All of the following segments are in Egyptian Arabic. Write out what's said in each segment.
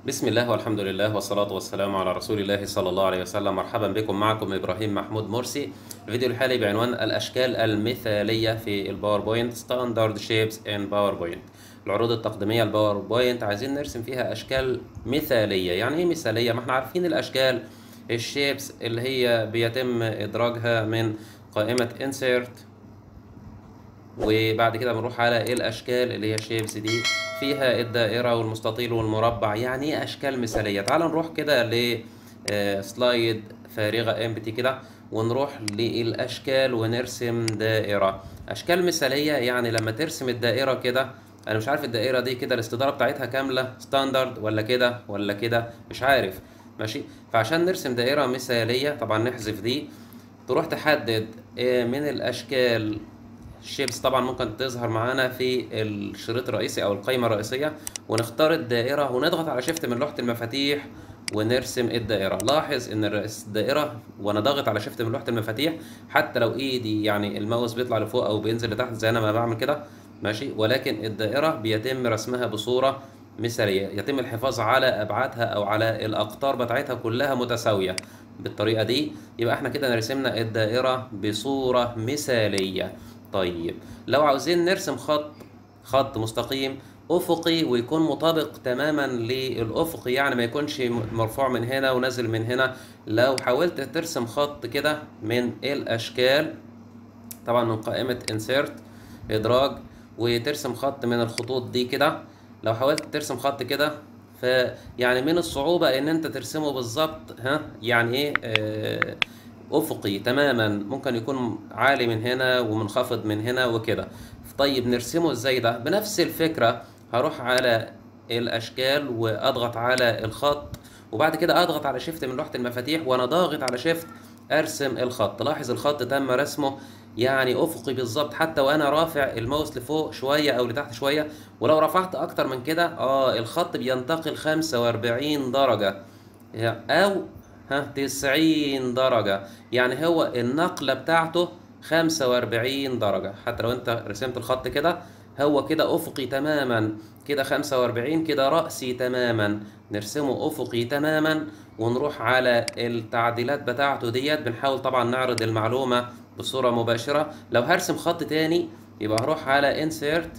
بسم الله والحمد لله والصلاة والسلام على رسول الله صلى الله عليه وسلم مرحبا بكم معكم إبراهيم محمود مرسي الفيديو الحالي بعنوان الأشكال المثالية في الباوربوينت ستاندرد شيبس ان باوربوينت العروض التقديمية الباوربوينت عايزين نرسم فيها أشكال مثالية يعني إيه مثالية؟ ما احنا عارفين الأشكال الشيبس اللي هي بيتم إدراجها من قائمة insert وبعد كده بنروح على الاشكال اللي هي شيبس دي فيها الدائره والمستطيل والمربع يعني ايه اشكال مثاليه تعال نروح كده ل سلايد فارغه امبتي كده ونروح للاشكال ونرسم دائره اشكال مثاليه يعني لما ترسم الدائره كده انا مش عارف الدائره دي كده الاستداره بتاعتها كامله ستاندرد ولا كده ولا كده مش عارف ماشي فعشان نرسم دائره مثاليه طبعا نحذف دي تروح تحدد من الاشكال الشيبس طبعا ممكن تظهر معانا في الشريط الرئيسي او القائمه الرئيسيه ونختار الدائره ونضغط على شيفت من لوحه المفاتيح ونرسم الدائره لاحظ ان الدائره وانا ضاغط على شيفت من لوحه المفاتيح حتى لو ايدي يعني الماوس بيطلع لفوق او بينزل لتحت زي انا ما بعمل كده ماشي ولكن الدائره بيتم رسمها بصوره مثاليه يتم الحفاظ على ابعادها او على الاقطار بتاعتها كلها متساويه بالطريقه دي يبقى احنا كده رسمنا الدائره بصوره مثاليه طيب لو عاوزين نرسم خط خط مستقيم افقي ويكون مطابق تماما للافقي يعني ما يكونش مرفوع من هنا ونازل من هنا لو حاولت ترسم خط كده من الاشكال طبعا من قائمة insert ادراج وترسم خط من الخطوط دي كده لو حاولت ترسم خط كده فيعني من الصعوبة ان انت ترسمه بالظبط ها يعني ايه آه افقي تماما ممكن يكون عالي من هنا ومنخفض من هنا وكده طيب نرسمه ازاي ده بنفس الفكره هروح على الاشكال واضغط على الخط وبعد كده اضغط على شيفت من لوحه المفاتيح وانا ضاغط على شيفت ارسم الخط لاحظ الخط تم رسمه يعني افقي بالظبط حتى وانا رافع الماوس لفوق شويه او لتحت شويه ولو رفعت اكتر من كده اه الخط بينتقل 45 درجه او ها 90 درجة يعني هو النقلة بتاعته 45 درجة حتى لو انت رسمت الخط كده هو كده افقي تماما كده 45 كده رأسي تماما نرسمه افقي تماما ونروح على التعديلات بتاعته ديت بنحاول طبعا نعرض المعلومة بصورة مباشرة لو هرسم خط تاني يبقى هروح على insert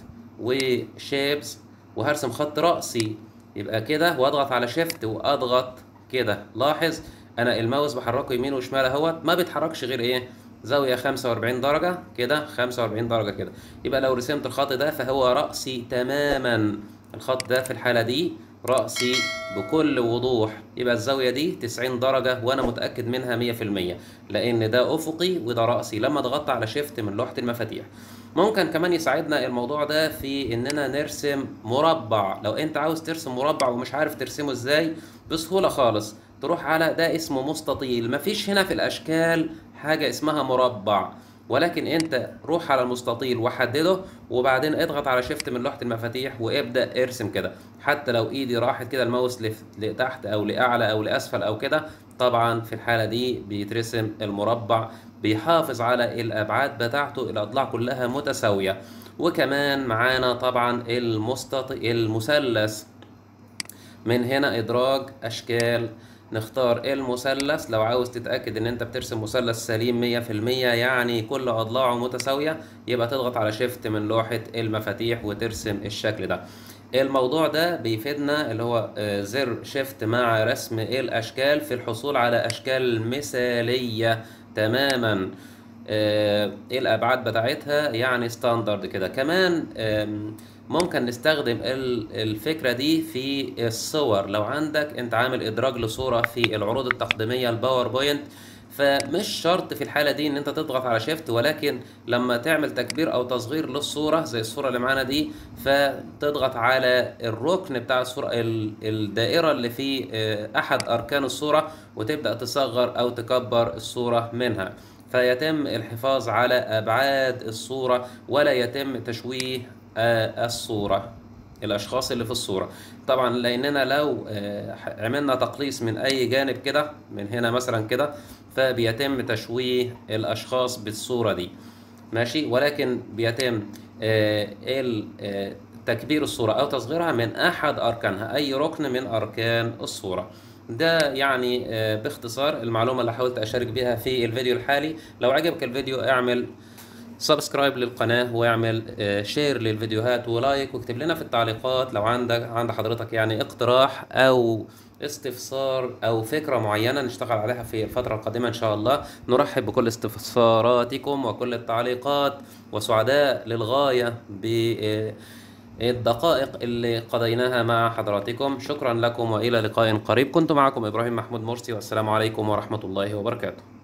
وشيبس وهرسم خط رأسي يبقى كده واضغط على شيفت واضغط كده لاحظ انا الماوس بحركه يمين وشمال اهوت ما بيتحركش غير ايه زاويه 45 درجه كده 45 درجه كده يبقى لو رسمت الخط ده فهو راسي تماما الخط ده في الحاله دي راسي بكل وضوح يبقى الزاويه دي 90 درجه وانا متاكد منها 100% لان ده افقي وده راسي لما ضغطت على شيفت من لوحه المفاتيح ممكن كمان يساعدنا الموضوع ده في اننا نرسم مربع لو انت عاوز ترسم مربع ومش عارف ترسمه ازاي بسهوله خالص تروح على ده اسمه مستطيل مفيش هنا في الاشكال حاجه اسمها مربع ولكن انت روح على المستطيل وحدده وبعدين اضغط على شيفت من لوحه المفاتيح وابدا ارسم كده حتى لو ايدي راحت كده الماوس لتحت او لاعلى او لاسفل او كده طبعا في الحاله دي بيترسم المربع بيحافظ على الابعاد بتاعته الاضلاع كلها متساويه وكمان معانا طبعا المستطيل المثلث من هنا ادراج اشكال نختار المثلث لو عاوز تتأكد ان انت بترسم مثلث سليم مية في المية يعني كل اضلاعه متساوية يبقى تضغط على شيفت من لوحة المفاتيح وترسم الشكل ده الموضوع ده بيفيدنا اللي هو زر شيفت مع رسم الاشكال في الحصول على اشكال مثالية تماما ايه الابعاد بتاعتها يعني ستاندرد كده كمان ممكن نستخدم الفكرة دي في الصور لو عندك انت عامل ادراج لصورة في العروض التقديمية الباوربوينت فمش شرط في الحالة دي ان انت تضغط على شيفت ولكن لما تعمل تكبير او تصغير للصورة زي الصورة اللي معانا دي فتضغط على الركن بتاع الصورة الدائرة اللي في احد اركان الصورة وتبدأ تصغر او تكبر الصورة منها فيتم الحفاظ على ابعاد الصورة ولا يتم تشويه الصورة الأشخاص اللي في الصورة طبعا لأننا لو عملنا تقليص من أي جانب كده من هنا مثلا كده فبيتم تشويه الأشخاص بالصورة دي ماشي ولكن بيتم تكبير الصورة أو تصغيرها من أحد أركانها أي ركن من أركان الصورة ده يعني آه، باختصار المعلومة اللي حاولت أشارك بها في الفيديو الحالي لو عجبك الفيديو اعمل سبسكرايب للقناة واعمل آه، شير للفيديوهات ولايك واكتب لنا في التعليقات لو عندك عند حضرتك يعني اقتراح أو استفسار أو فكرة معينة نشتغل عليها في الفترة القادمة إن شاء الله نرحب بكل استفساراتكم وكل التعليقات وسعداء للغاية بالدقائق اللي قضيناها مع حضراتكم شكرا لكم وإلى لقاء قريب كنت معكم إبراهيم محمود مرسي والسلام عليكم ورحمة الله وبركاته